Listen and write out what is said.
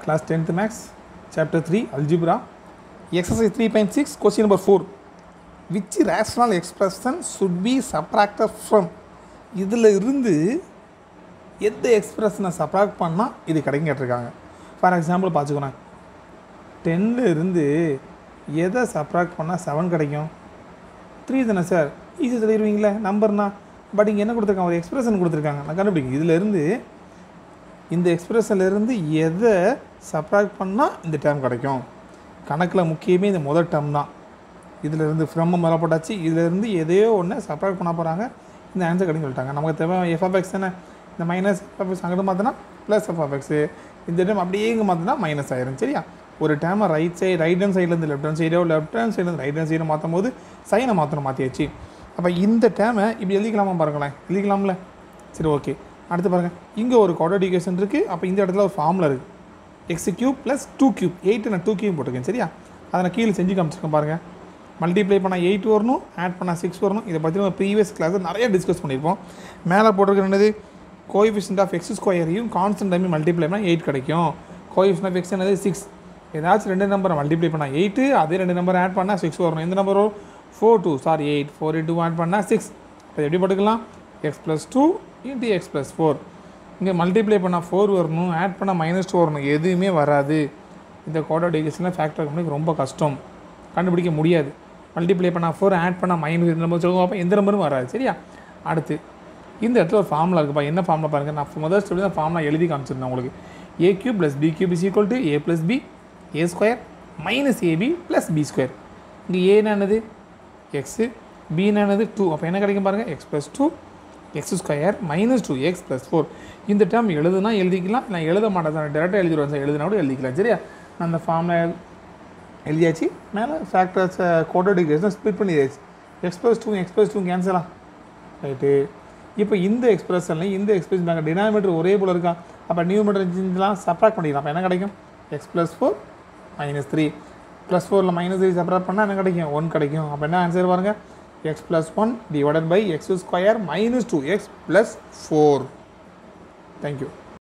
class 10th max chapter 3 algebra exercise 3.6 question number 4 which rational expression should be subtracted from இதில் இருந்து எந்த எக்ஸ்பிரஷனை subtract பண்ணால் இது கிடைக்கும் கேட்டிருக்காங்க ஃபார் எக்ஸாம்பிள் பார்த்துக்கோங்க டென்னில் இருந்து எதை சப்ராக்ட் பண்ணால் செவன் கிடைக்கும் த்ரீ தானே சார் ஈஸி சொல்லிடுவீங்களே நம்பர்னா பட் இங்கே என்ன கொடுத்துருக்காங்க ஒரு எக்ஸ்பிரஷன் கொடுத்துருக்காங்க நான் கண்டுபிடிங்க இதிலேருந்து இந்த எக்ஸ்பிரஷன்லேருந்து எதை சப்ராக்ட் பண்ணால் இந்த டேர்ம் கிடைக்கும் கணக்கில் முக்கியமே இந்த முதல் டேர்ம் தான் இதிலேருந்து ஃப்ரம் மேலே போட்டாச்சு இதிலேருந்து எதையோ ஒன்று சப்ராக்ட் பண்ண போகிறாங்க இந்த ஆன்சர் கிடைக்கும் சொல்லிட்டாங்க நமக்கு தேவை எஃப்எஃப்எக்ஸ் தானே இந்த மைனஸ் எஃப்எஃப்எக்ஸ் அங்கிட்டு மாற்றினா ப்ளஸ் எஃப்எஃப்எக்ஸு இந்த டைம் அப்படியே இங்கே மாற்றினா மைனஸ் ஆயிரும் சரியா ஒரு டைமை ரைட் சைடு ரைட் ஹேண்ட் சைட்லேருந்து லெஃப்ட் ஹேண்ட் சைடோ லெஃப்ட் ஹேண்ட் சைட்லேருந்து ரைட் ஹேண்ட் சைடு மாற்றும் போது சைனை மாற்றணும் மாற்றியாச்சு அப்போ இந்த டேமை இப்படி எழுதிக்கலாமா பாருங்களேன் எழுதிக்கலாம்ல சரி ஓகே அடுத்து பாருங்கள் இங்கே ஒரு குவாட்ரடிகேஷன் இருக்குது அப்போ இந்த இடத்துல ஒரு ஃபார்முலா இருக்குது x cube plus two cube eight நான் டூ கியூப் போட்டிருக்கேன் சரியா அதை நான் கீழே செஞ்சு காமிச்சிருக்கேன் பாருங்கள் மல்டிப்ளை பண்ணால் எயிட் வரணும் ஆட் பண்ணால் சிக்ஸ் வரணும் இதை பற்றி நம்ம ப்ரீவியஸ் கிளாஸில் நிறைய டிஸ்கஸ் பண்ணியிருப்போம் மேலே போட்டிருக்க என்னது கோஎஃபிஷியன்ட் ஆஃப் எக்ஸ் ஸ்கொயரையும் கான்ஸ்டன்ட் டைம் மல்டிப்ளை பண்ணால் எயிட் கிடைக்கும் கோஎஃபிஷியன்ட் ஆஃப் எக்ஸ் என்னது சிக்ஸ் ஏதாச்சும் ரெண்டு நம்பரை மல்டிப்ளை பண்ணால் எயிட்டு அதே ரெண்டு நம்பர் ஆட் பண்ணால் சிக்ஸ் வரணும் எந்த நம்பர் வரும் four two sorry eight four two add பண்ணால் சிக்ஸ் இப்போ எப்படி போட்டுக்கலாம் x plus two into x plus four இங்கே மல்டிப்ளை பண்ணால் ஃபோர் வரணும் ஆட் பண்ணால் மைனஸ் டூ வரணும் எதுவுமே வராது இந்த குவாட்ரடிகேஷனில் ஃபேக்டர் பண்ணி ரொம்ப கஷ்டம் கண்டுபிடிக்க முடியாது மல்டிப்ளை பண்ணால் ஃபோர் ஆட் பண்ணால் மைனஸ் இந்த நம்பர் சொல்லுவோம் அப்போ எந்த நம்பரும் வராது சரியா அடுத்து இந்த இடத்துல ஒரு ஃபார்முலா இருக்குப்பா என்ன ஃபார்முலா பாருங்கள் நான் முதல் ஸ்டெப் தான் ஃபார்முலா எழுதி காமிச்சிருந்தேன் உங்களுக்கு a cube plus b cube is equal to a plus b a square minus a b plus b square இங்கே ஏன்னா என்னது எக்ஸு பின்னா என்னது டூ அப்போ என்ன கிடைக்கும் பாருங்கள் x plus two x square minus two x plus four இந்த டேர்ம் எழுதுனா எழுதிக்கலாம் நான் எழுத மாட்டேன் நான் டேரெக்டாக எழுதிடுவேன் சார் எழுதினா கூட எழுதிக்கலாம் சரியா நான் அந்த ஃபார்முலா எழுதியாச்சு மேலே ஃபேக்டர்ஸ் கோட்டோடிகேஷன் ஸ்ப்ளிட் பண்ணியாச்சு x plus two x plus two கேன்சலா ரைட்டு இப்போ இந்த எக்ஸ்பிரஷனில் இந்த எக்ஸ்பிரஷன் நாங்கள் டினாமினேட்டர் ஒரே போல் இருக்கா அப்போ நியூமீட்டர் இருந்துச்சுலாம் சப்ராக்ட் பண்ணிக்கலாம் அப்போ என்ன கிடைக்கும் x plus four minus three plus ஃபோரில் மைனஸ் த்ரீ செப்பரேட் பண்ணால் என்ன கிடைக்கும் ஒன் கிடைக்கும் அப்போ என்ன ஆன்சர் பாருங்கள் x plus one divided by x square minus two x plus four thank you